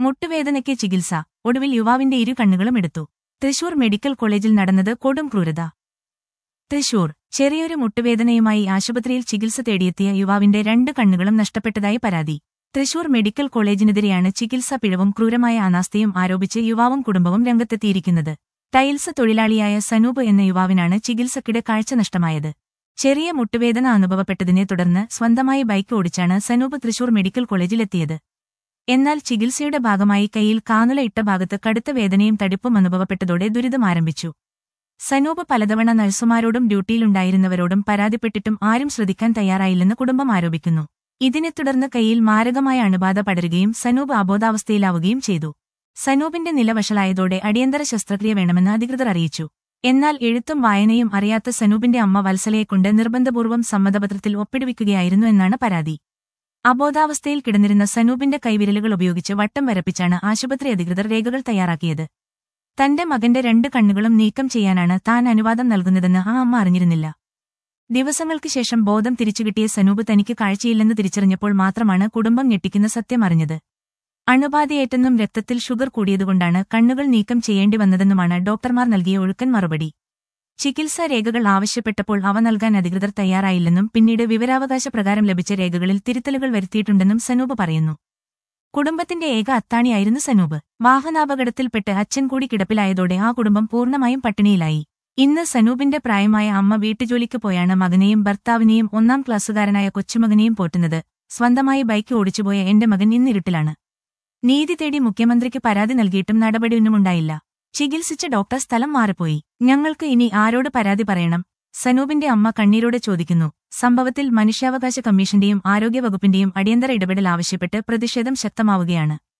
മുട്ടുവേദനയ്ക്ക് ചികിത്സ ഒടുവിൽ യുവാവിന്റെ ഇരു കണ്ണുകളും എടുത്തു തൃശൂർ മെഡിക്കൽ കോളേജിൽ നടന്നത് കൊടും ക്രൂരത തൃശൂർ ചെറിയൊരു മുട്ടുവേദനയുമായി ആശുപത്രിയിൽ ചികിത്സ തേടിയെത്തിയ യുവാവിന്റെ രണ്ട് കണ്ണുകളും നഷ്ടപ്പെട്ടതായി പരാതി തൃശൂർ മെഡിക്കൽ കോളേജിനെതിരെയാണ് ചികിത്സാ പിഴവും ക്രൂരമായ അനാസ്ഥയും ആരോപിച്ച് യുവാവും കുടുംബവും രംഗത്തെത്തിയിരിക്കുന്നത് ടൈൽസ് തൊഴിലാളിയായ സനൂപ് എന്ന യുവാവിനാണ് ചികിത്സക്കിടെ കാഴ്ച നഷ്ടമായത് ചെറിയ മുട്ടുവേദന അനുഭവപ്പെട്ടതിനെ തുടർന്ന് സ്വന്തമായി ബൈക്ക് ഓടിച്ചാണ് സനൂപ് തൃശൂർ മെഡിക്കൽ കോളേജിലെത്തിയത് എന്നാൽ ചികിത്സയുടെ ഭാഗമായി കൈയിൽ കാനുല ഇട്ട ഭാഗത്ത് കടുത്ത വേദനയും തടിപ്പും അനുഭവപ്പെട്ടതോടെ ദുരിതം ആരംഭിച്ചു സനൂപ് പലതവണ നഴ്സുമാരോടും ഡ്യൂട്ടിയിലുണ്ടായിരുന്നവരോടും പരാതിപ്പെട്ടിട്ടും ആരും ശ്രദ്ധിക്കാൻ തയ്യാറായില്ലെന്ന് കുടുംബം ആരോപിക്കുന്നു ഇതിനെ തുടർന്ന് കൈയിൽ മാരകമായ അണുബാധ പടരുകയും സനൂപ് അബോധാവസ്ഥയിലാവുകയും ചെയ്തു സനൂപിന്റെ നില വഷളായതോടെ അടിയന്തര ശസ്ത്രക്രിയ വേണമെന്ന് അധികൃതർ അറിയിച്ചു എന്നാൽ എഴുത്തും വായനയും അറിയാത്ത സനൂപിന്റെ അമ്മ വത്സലയെക്കൊണ്ട് നിർബന്ധപൂർവ്വം സമ്മതപത്രത്തിൽ ഒപ്പിടുവിക്കുകയായിരുന്നു എന്നാണ് പരാതി അബോധാവസ്ഥയിൽ കിടന്നിരുന്ന സനൂപിന്റെ കൈവിരലുകൾ ഉപയോഗിച്ച് വട്ടം വരപ്പിച്ചാണ് ആശുപത്രി അധികൃതർ രേഖകൾ തയ്യാറാക്കിയത് തന്റെ മകന്റെ രണ്ട് കണ്ണുകളും നീക്കം ചെയ്യാനാണ് താൻ അനുവാദം നൽകുന്നതെന്ന് ആ അമ്മ അറിഞ്ഞിരുന്നില്ല ദിവസങ്ങൾക്ക് ശേഷം ബോധം തിരിച്ചുകിട്ടിയ സനൂപ് തനിക്ക് കാഴ്ചയില്ലെന്ന് തിരിച്ചറിഞ്ഞപ്പോൾ മാത്രമാണ് കുടുംബം ഞെട്ടിക്കുന്ന സത്യം അറിഞ്ഞത് അണുബാധയേറ്റെന്നും രക്തത്തിൽ ഷുഗർ കൂടിയതുകൊണ്ടാണ് കണ്ണുകൾ നീക്കം ചെയ്യേണ്ടി വന്നതെന്നുമാണ് ഡോക്ടർമാർ നൽകിയ ഒഴുക്കൻ മറുപടി ചികിത്സാ രേഖകൾ ആവശ്യപ്പെട്ടപ്പോൾ അവ നൽകാൻ അധികൃതർ തയ്യാറായില്ലെന്നും പിന്നീട് വിവരാവകാശ പ്രകാരം ലഭിച്ച രേഖകളിൽ തിരുത്തലുകൾ വരുത്തിയിട്ടുണ്ടെന്നും സനൂപ് പറയുന്നു കുടുംബത്തിന്റെ ഏക അത്താണിയായിരുന്നു സനൂപ് വാഹനാപകടത്തിൽപ്പെട്ട് അച്ഛൻ കൂടി കിടപ്പിലായതോടെ ആ കുടുംബം പൂർണ്ണമായും പട്ടിണിയിലായി ഇന്ന് സനൂപിന്റെ പ്രായമായ അമ്മ വീട്ടുജോലിക്ക് പോയാണ് മകനെയും ഭർത്താവിനെയും ഒന്നാം ക്ലാസ്സുകാരനായ കൊച്ചുമകനെയും പോറ്റുന്നത് സ്വന്തമായി ബൈക്ക് ഓടിച്ചുപോയ എന്റെ മകൻ ഇന്നിരുട്ടിലാണ് നീതി തേടി മുഖ്യമന്ത്രിക്ക് പരാതി നൽകിയിട്ടും നടപടിയൊന്നുമുണ്ടായില്ല ചികിത്സിച്ച ഡോക്ടർ സ്ഥലം മാറിപ്പോയി ഞങ്ങൾക്ക് ഇനി ആരോട് പരാതി പറയണം സനൂപിന്റെ അമ്മ കണ്ണീരോടെ ചോദിക്കുന്നു സംഭവത്തിൽ മനുഷ്യാവകാശ കമ്മീഷന്റെയും ആരോഗ്യവകുപ്പിന്റെയും അടിയന്തര ഇടപെടൽ ആവശ്യപ്പെട്ട് പ്രതിഷേധം ശക്തമാവുകയാണ്